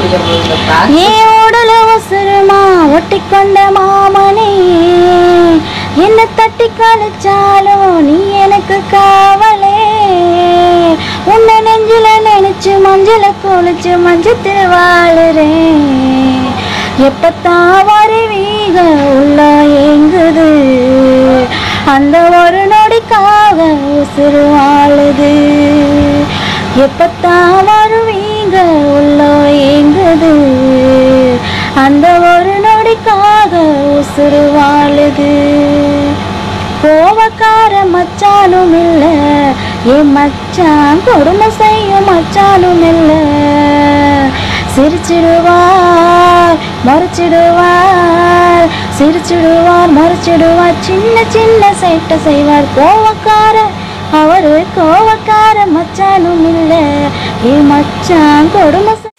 ஏன் உடல உசுருமா ஒட்டிக்கொண்ட மாமனே என்ன தட்டி கழிச்சாலும் நீ எனக்கு காவலே உன்னை நெஞ்சில நினைச்சு மஞ்சள குளிச்சு மஞ்சத்தில் வாழுறேன் எப்பத்தான் வருவீக உள்ள ஏங்குது அந்த ஒரு நொடிக்காக உசுறு வாழுது எப்பத்தான் வருவீங்க உள்ள ஏங்குது அந்த ஒரு நொடிக்காக உசுறு வாழுது கோவக்கார மச்சானும் இல்ல என் மச்சான் கொடுமை செய்யும் மச்சானும் இல்ல சிரிச்சிடுவார் மறைச்சிடுவார் சிரிச்சிடுவார் மறைச்சிடுவார் சின்ன சின்ன சேட்டை செய்வார் கோவக்கார அவரு கோவக்கார மச்சானும் இல்ல என் மச்சான் கொடுமை செய்-